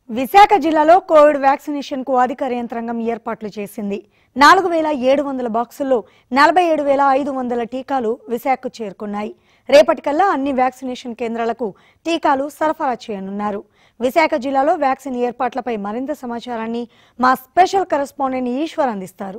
విశాఖ జిల్లాలో Covid vaccination కు అధికార యంత్రాంగం ఏర్పాట్లు చేసింది నాలుగు వేల ఏడు వందల బాక్సుల్లో నలభై ఏడు వేల ఐదు వందల టీకాలు విశాఖకు చేరుకున్నాయి రేపటికల్లా అన్ని వ్యాక్సినేషన్ కేంద్రాలకు టీకాలు సరఫరా చేయనున్నారు విశాఖ జిల్లాలో వ్యాక్సిన్ ఏర్పాట్లపై మరింత సమాచారాన్ని మా స్పెషల్ కరెస్పాండెంట్ ఈశ్వర్ అందిస్తారు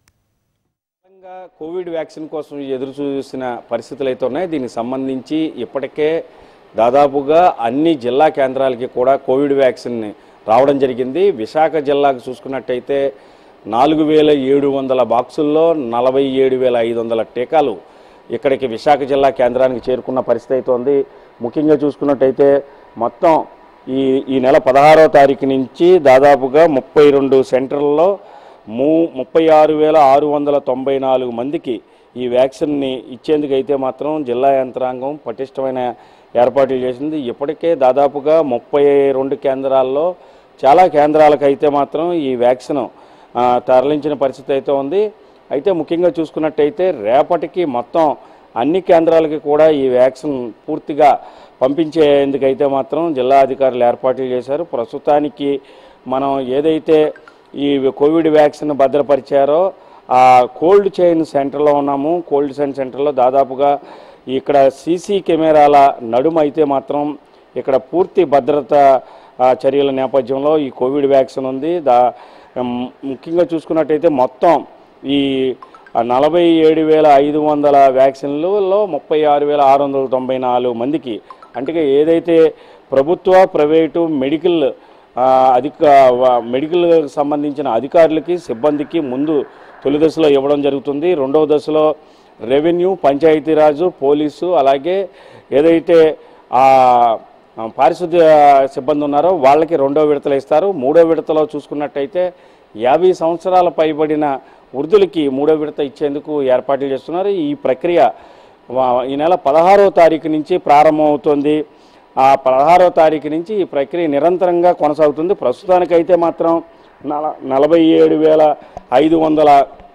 ముఖ్యంగా కోవిడ్ వ్యాక్సిన్ కోసం ఎదురు చూసిన పరిస్థితులు అయితే ఉన్నాయి దీనికి సంబంధించి ఇప్పటికే దాదాపుగా అన్ని జిల్లా కేంద్రాలకి కూడా కోవిడ్ వ్యాక్సిన్ రావడం జరిగింది విశాఖ జిల్లాకు చూసుకున్నట్టయితే నాలుగు వేల ఏడు వందల బాక్సుల్లో నలభై ఏడు వేల ఐదు వందల టీకాలు ఇక్కడికి విశాఖ జిల్లా కేంద్రానికి చేరుకున్న పరిస్థితి అయితే ఉంది ముఖ్యంగా చూసుకున్నట్టయితే మొత్తం ఈ ఈ నెల పదహారో తారీఖు నుంచి దాదాపుగా ముప్పై రెండు సెంటర్లలో మూ ముప్పై ఆరు వేల ఆరు వందల తొంభై నాలుగు మందికి ఈ వ్యాక్సిన్ని ఇచ్చేందుకు అయితే మాత్రం జిల్లా యంత్రాంగం పటిష్టమైన ఏర్పాట్లు చేసింది ఇప్పటికే దాదాపుగా ముప్పై రెండు కేంద్రాల్లో చాలా కేంద్రాలకు అయితే మాత్రం ఈ వ్యాక్సిన్ ఆ, తరలించిన పరిస్థితి అయితే ఉంది అయితే ముఖ్యంగా చూసుకున్నట్టయితే రేపటికి మొత్తం అన్ని కేంద్రాలకి కూడా ఈ వ్యాక్సిన్ పూర్తిగా పంపించేందుకైతే మాత్రం జిల్లా అధికారులు ఏర్పాట్లు చేశారు ప్రస్తుతానికి మనం ఏదైతే ఈ కోవిడ్ వ్యాక్సిన్ భద్రపరిచారో ఆ కోల్డ్ చైన్ సెంటర్లో ఉన్నాము కోల్డ్ చైన్ సెంటర్లో దాదాపుగా ఇక్కడ సీసీ కెమెరాల నడుమ అయితే మాత్రం ఇక్కడ పూర్తి భద్రత ఆ, చర్యల నేపథ్యంలో ఈ కోవిడ్ వ్యాక్సిన్ ఉంది దా ఉమ్, ముఖ్యంగా చూసుకున్నట్టయితే మొత్తం ఈ నలభై ఏడు వేల ఐదు వందల వ్యాక్సిన్లలో ముప్పై ఆరు వేల ఆరు వందల తొంభై నాలుగు మందికి అంటే ఏదైతే ప్రభుత్వ ప్రైవేటు మెడికల్ ఆ, అధిక వ- మెడికల్ సంబంధించిన అధికారులకి సిబ్బందికి ముందు తొలి దశలో ఇవ్వడం జరుగుతుంది రెండవ దశలో రెవెన్యూ పంచాయతీరాజు పోలీసు అలాగే ఏదైతే ఆ ఆ, పారిశుద్ధ్య సిబ్బంది ఉన్నారో వాళ్ళకి రెండో విడతలు ఇస్తారు మూడో విడతలో చూసుకున్నట్టయితే యాభై సంవత్సరాల పైబడిన వృద్ధులకి మూడో విడత ఇచ్చేందుకు ఏర్పాట్లు చేస్తున్నారు ఈ ప్రక్రియ వా- ఈ నెల పదహారో తారీఖు నుంచి ప్రారంభమవుతుంది ఆ పదహారో తారీఖు నుంచి ఈ ప్రక్రియ నిరంతరంగా కొనసాగుతుంది ప్రస్తుతానికైతే మాత్రం నల నలభై ఏడు వేల ఐదు వందల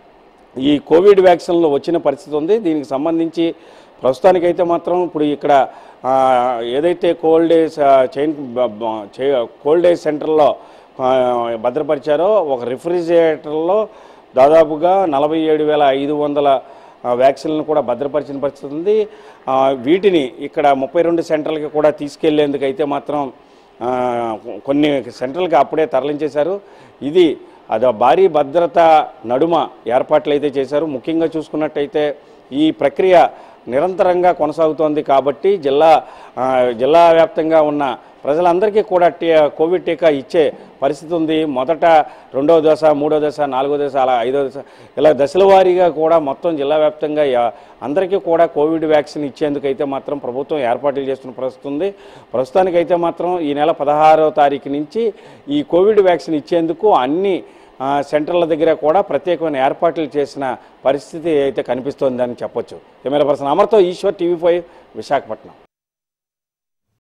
ఈ కోవిడ్ వ్యాక్సిన్లు వచ్చిన పరిస్థితి ఉంది దీనికి సంబంధించి ప్రస్తుతానికైతే మాత్రం ఇప్పుడు ఇక్కడ ఆ, ఏదైతే కోల్డ్ డేస్ ఆ, చైన్ బ- బ- చే- కోల్డ్ డేస్ సెంటర్లో ఆ, భద్రపరిచారో ఒక రిఫ్రిజిరేటర్లో దాదాపుగా నలభై ఏడు వేల ఐదు వందల ఆ, వ్యాక్సిన్లను కూడా భద్రపరిచిన పరిస్థితి ఉంది ఆ, వీటిని ఇక్కడ ముప్పై రెండు సెంటర్లకి కూడా తీసుకెళ్లేందుకు అయితే మాత్రం ఆ, కొన్ని సెంటర్లకి అప్పుడే తరలించేశారు ఇది అది భారీ భద్రత నడుమ ఏర్పాట్లు అయితే చేశారు ముఖ్యంగా చూసుకున్నట్టయితే ఈ ప్రక్రియ నిరంతరంగా కొనసాగుతోంది కాబట్టి జిల్లా ఆ, జిల్లా వ్యాప్తంగా ఉన్న ప్రజలందరికీ కూడా టీ కోవిడ్ టీకా ఇచ్చే పరిస్థితి ఉంది మొదట రెండవ దశ మూడో దశ నాలుగో దశ అలా ఐదో దశ ఇలా దశల వారీగా కూడా మొత్తం జిల్లా వ్యాప్తంగా యా- అందరికీ కూడా కోవిడ్ వ్యాక్సిన్ ఇచ్చేందుకు అయితే మాత్రం ప్రభుత్వం ఏర్పాట్లు చేస్తున్న పరిస్థితి ఉంది ప్రస్తుతానికైతే మాత్రం ఈ నెల పదహారవ తారీఖు నుంచి ఈ కోవిడ్ వ్యాక్సిన్ ఇచ్చేందుకు అన్ని ఆ, సెంటర్ల దగ్గర కూడా ప్రత్యేకమైన ఏర్పాట్లు చేసిన పరిస్థితి అయితే కనిపిస్తోందని చెప్పొచ్చు కెమెరా పర్సన్ అమర్తో ఈశ్వర్ టీవీ ఫైవ్ విశాఖపట్నం